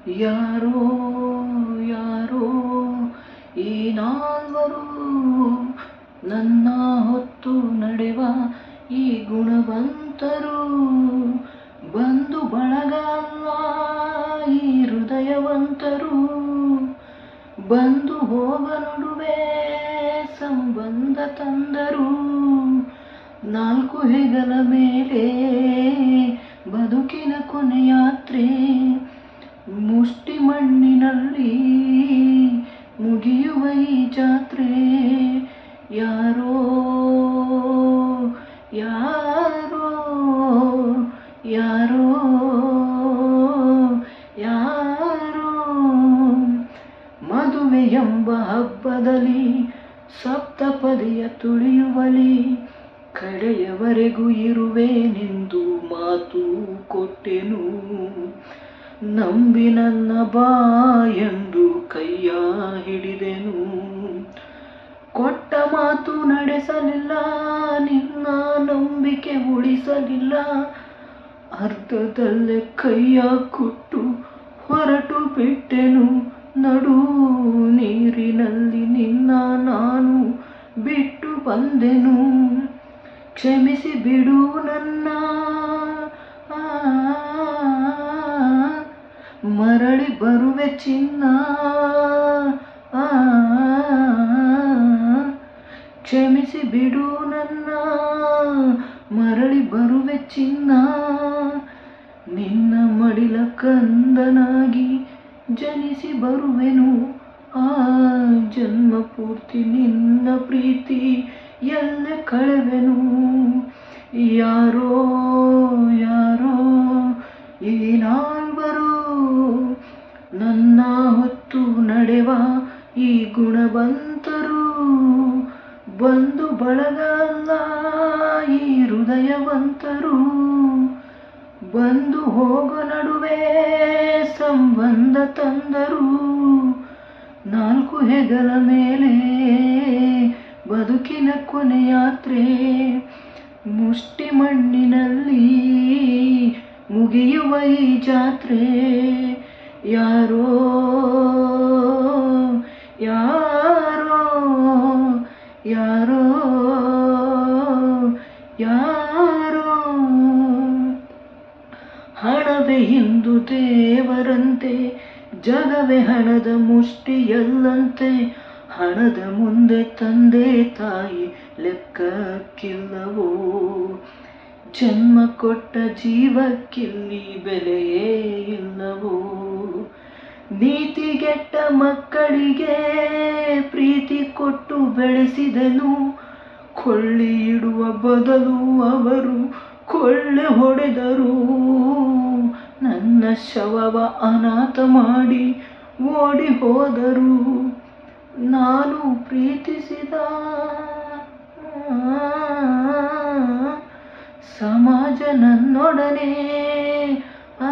ಯಾರೋ ಯಾರೋ ಈ ನಾಲ್ವರು ನನ್ನ ಹೊತ್ತು ನಡೆವ ಈ ಗುಣವಂತರು ಬಂದು ಬಳಗ ಅಲ್ಲ ಈ ಹೃದಯವಂತರು ಬಂದು ಹೋಗ ನಡುವೆ ಸಂಬಂಧ ತಂದರು ನಾಲ್ಕು ಹೆಗಲ ಮೇಲೆ ಬದುಕಿನ ಕೊನೆಯಾತ್ರೆ ಮುಷ್ಟಿ ಮಣ್ಣಿನಲ್ಲಿ ಮುಗಿಯುವ ಈ ಜಾತ್ರೆ ಯಾರೋ ಯಾರೋ ಯಾರೋ ಯಾರೋ ಮದುವೆ ಎಂಬ ಹಬ್ಬದಲ್ಲಿ ಸಪ್ತಪದಿಯ ತುಳಿಯುವಲಿ ಕಡೆಯವರೆಗೂ ಇರುವೆನೆಂದು ಮಾತು ಕೊಟ್ಟೆನು ನಂಬಿ ನನ್ನ ಬಾ ಎಂದು ಕೈಯ ಹಿಡಿದೆನು ಕೊಟ್ಟ ಮಾತು ನಡೆಸಲಿಲ್ಲ ನಿನ್ನ ನಂಬಿಕೆ ಉಳಿಸಲಿಲ್ಲ ಅರ್ಧದಲ್ಲೇ ಕೈಯ ಕೊಟ್ಟು ಹೊರಟು ಬಿಟ್ಟೆನು ನಡು ನೀರಿನಲ್ಲಿ ನಿನ್ನ ನಾನು ಬಿಟ್ಟು ಬಂದೆನು ಕ್ಷಮಿಸಿ ಬಿಡು ನನ್ನ ಆ, ಮರಳಿ ಬರುವೆ ಚಿನ್ನ ಆ, ಕ್ಷಮಿಸಿ ಬಿಡು ನನ್ನ ಮರಳಿ ಬರುವೆ ಚಿನ್ನ ನಿನ್ನ ಮಡಿಲ ಕಂದನಾಗಿ ಜನಿಸಿ ಬರುವೆನು ಆ ಜನ್ಮ ಪೂರ್ತಿ ನಿನ್ನ ಪ್ರೀತಿ ಎಲ್ಲ ಕಳೆವೆನು ಯಾರೋ ಯಾರೋ ಈ ನಾಲ್ವರು ನನ್ನ ಹೊತ್ತು ನಡೆವ ಈ ಗುಣವಂತರು ಬಂದು ಬಳಗ ಅಲ್ಲ ಈ ಹೃದಯವಂತರು ಬಂದು ಹೋಗ ನಡುವೆ ಸಂಬಂಧ ತಂದರು ನಾಲ್ಕು ಹೆಗಲ ಮೇಲೆ ಬದುಕಿನ ಕೊನೆಯಾತ್ರೆ ಮುಷ್ಟಿ ಮಣ್ಣಿನಲ್ಲಿ ಮುಗಿಯುವ ಈ ಜಾತ್ರೆ ಯಾರೋ ಯಾರೋ ಯಾರೋ ಯಾರೋ ಹಣವೇ ಇಂದು ದೇವರಂತೆ ಜಗವೇ ಹಣದ ಮುಷ್ಟಿಯಲ್ಲಂತೆ ಹಣದ ಮುಂದೆ ತಂದೆ ತಾಯಿ ಲೆಕ್ಕಕ್ಕಿಲ್ಲವೋ ಜನ್ಮ ಕೊಟ್ಟ ಜೀವಕ್ಕಿಲ್ಲಿ ಬೆಲೆಯೇ ಇಲ್ಲವೋ ನೀತಿಗೆಟ್ಟ ಮಕ್ಕಳಿಗೆ ಪ್ರೀತಿ ಕೊಟ್ಟು ಬೆಳೆಸಿದನು ಕೊಳ್ಳಿ ಇಡುವ ಬದಲು ಅವರು ಕೊಳ್ಳೆ ಹೊಡೆದರು ನನ್ನ ಶವವ ಅನಾಥ ಮಾಡಿ ಓಡಿ ಹೋದರು ನಾನು ಪ್ರೀತಿಸಿದ ಸಮಾಜ ನನ್ನೊಡನೆ ಆ,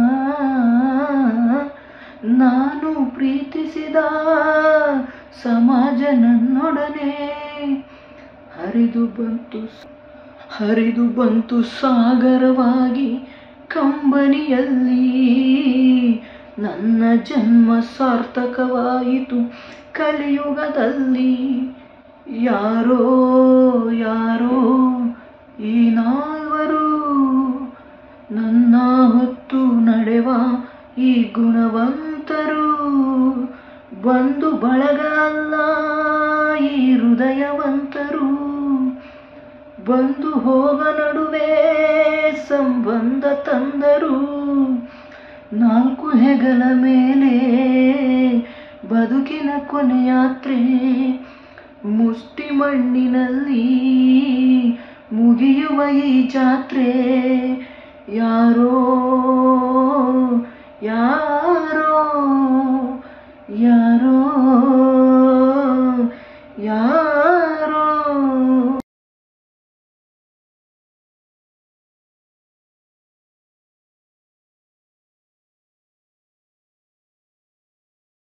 ನಾನು ಪ್ರೀತಿಸಿದ ಸಮಾಜ ನನ್ನೊಡನೆ ಹರಿದು ಬಂತು ಹರಿದು ಬಂತು ಸಾಗರವಾಗಿ ಕಂಬನಿಯಲ್ಲಿ ನನ್ನ ಜನ್ಮ ಸಾರ್ಥಕವಾಯಿತು ಕಲಿಯುಗದಲ್ಲಿ ಯಾರೋ ಯಾರೋ ಈ ನಾಲ್ವರು ನನ್ನ ಹೊತ್ತು ನಡೆವ ಈ ಗುಣವಂತರು ಬಂದು ಬಳಗ ಅಲ್ಲ ಈ ಹೃದಯವಂತರು ಬಂದು ಹೋಗ ನಡುವೆ ಸಂಬಂಧ ತಂದರು ನಾಲ್ಕು ಹೆಗಲ ಮೇಲೆ ಬದುಕಿನ ಕೊನೆಯಾತ್ರೆ ಮುಷ್ಟಿ ಮಣ್ಣಿನಲ್ಲಿ ಮುಗಿಯುವ ಈ ಜಾತ್ರೆ ಯಾರೋ ಯಾರೋ